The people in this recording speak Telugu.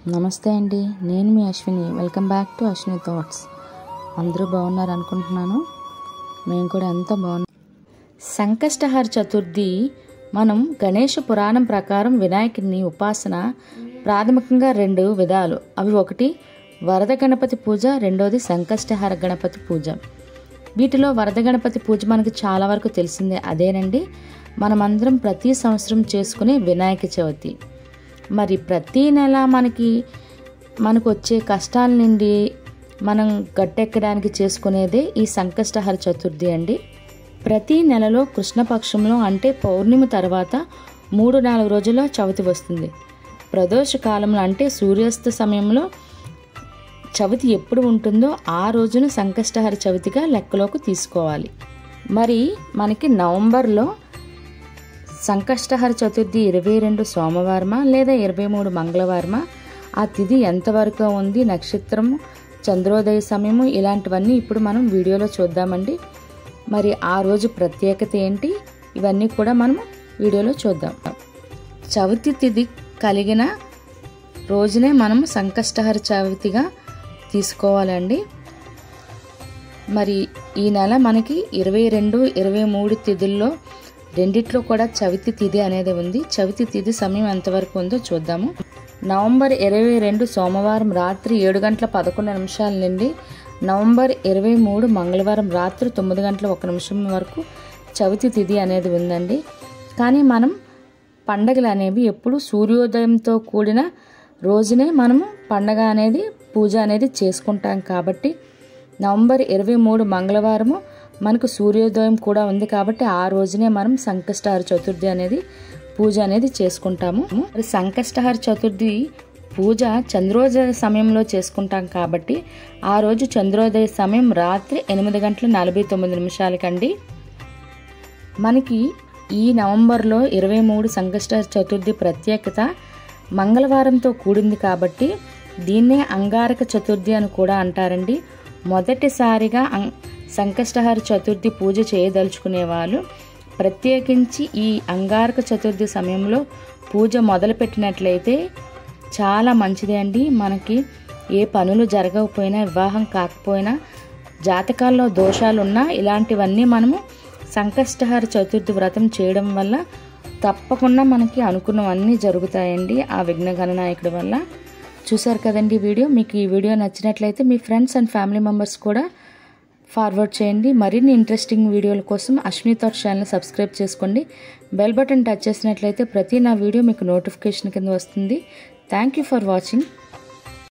నమస్తే అండి నేను మీ Ashwini welcome back to Ashwini thoughts అందరూ బాగున్నారు అనుకుంటున్నాను మేము కూడా ఎంతో బాగున్నాం సంకష్టహార చతుర్థి మనం గణేష పురాణం ప్రకారం వినాయకుడిని ఉపాసన ప్రాథమికంగా రెండు విధాలు అవి ఒకటి వరద గణపతి పూజ రెండోది సంకష్టహార గణపతి పూజ వీటిలో వరద గణపతి పూజ మనకి చాలా వరకు తెలిసిందే అదేనండి మనమందరం ప్రతి సంవత్సరం చేసుకునే వినాయక చవితి మరి ప్రతి నెల మనకి మనకు వచ్చే కష్టాల నుండి మనం గట్టెక్కడానికి చేసుకునేదే ఈ సంకష్టహర చతుర్థి అండి ప్రతి నెలలో కృష్ణపక్షంలో అంటే పౌర్ణమి తర్వాత మూడు నాలుగు రోజుల్లో చవితి వస్తుంది ప్రదోష కాలంలో అంటే సూర్యాస్త సమయంలో చవితి ఎప్పుడు ఉంటుందో ఆ రోజున సంకష్టహర చవితిగా లెక్కలోకి తీసుకోవాలి మరి మనకి నవంబర్లో సంకష్టహర చతుర్థి ఇరవై రెండు సోమవారమా లేదా ఇరవై మూడు మంగళవారమా ఆ తిథి ఎంతవరకు ఉంది నక్షత్రము చంద్రోదయ సమయము ఇలాంటివన్నీ ఇప్పుడు మనం వీడియోలో చూద్దామండి మరి ఆ రోజు ప్రత్యేకత ఏంటి ఇవన్నీ కూడా మనం వీడియోలో చూద్దాం చవితి తిథి కలిగిన రోజునే మనం సంకష్టహర చవితిగా తీసుకోవాలండి మరి ఈ నెల మనకి ఇరవై రెండు ఇరవై మూడు తిథుల్లో రెండిట్లో కూడా చవితి తిథి అనేది ఉంది చవితి తిథి సమయం ఎంతవరకు ఉందో చూద్దాము నవంబర్ ఇరవై రెండు సోమవారం రాత్రి ఏడు గంటల పదకొండు నిమిషాల నుండి నవంబర్ ఇరవై మూడు మంగళవారం రాత్రి తొమ్మిది గంటల ఒక నిమిషం వరకు చవితి తిథి అనేది ఉందండి కానీ మనం పండగలు అనేవి ఎప్పుడు సూర్యోదయంతో కూడిన రోజునే మనము పండగ అనేది పూజ అనేది చేసుకుంటాం కాబట్టి నవంబర్ ఇరవై మూడు మంగళవారము మనకు సూర్యోదయం కూడా ఉంది కాబట్టి ఆ రోజునే మనం సంకష్టహార చతుర్థి అనేది పూజ అనేది చేసుకుంటాము మరి సంకష్టహార చతుర్థి పూజ చంద్రోదయ సమయంలో చేసుకుంటాం కాబట్టి ఆ రోజు చంద్రోదయ సమయం రాత్రి ఎనిమిది గంటల నలభై తొమ్మిది నిమిషాలకండి మనకి ఈ నవంబర్లో ఇరవై మూడు సంకష్ట చతుర్థి ప్రత్యేకత మంగళవారంతో కూడింది కాబట్టి దీన్నే అంగారక చతుర్థి అని కూడా అంటారండి మొదటిసారిగా సంకష్టహార చతుర్థి పూజ చేయదలుచుకునే వాళ్ళు ప్రత్యేకించి ఈ అంగారక చతుర్థి సమయంలో పూజ మొదలుపెట్టినట్లయితే చాలా మంచిది అండి మనకి ఏ పనులు జరగకపోయినా వివాహం కాకపోయినా జాతకాల్లో దోషాలు ఉన్నా ఇలాంటివన్నీ మనము సంకష్టహార చతుర్థి వ్రతం చేయడం వల్ల తప్పకుండా మనకి అనుకున్నవన్నీ జరుగుతాయండి ఆ విఘ్న గణనాయకుడి వల్ల చూసారు కదండి వీడియో మీకు ఈ వీడియో నచ్చినట్లయితే మీ ఫ్రెండ్స్ అండ్ ఫ్యామిలీ మెంబర్స్ కూడా ఫార్వర్డ్ చేయండి మరిన్ని ఇంట్రెస్టింగ్ వీడియోల కోసం అశ్విని థాట్ ఛానల్ సబ్స్క్రైబ్ చేసుకోండి బెల్ బటన్ టచ్ చేసినట్లయితే ప్రతి నా వీడియో మీకు నోటిఫికేషన్ కింద వస్తుంది థ్యాంక్ యూ ఫర్ వాచింగ్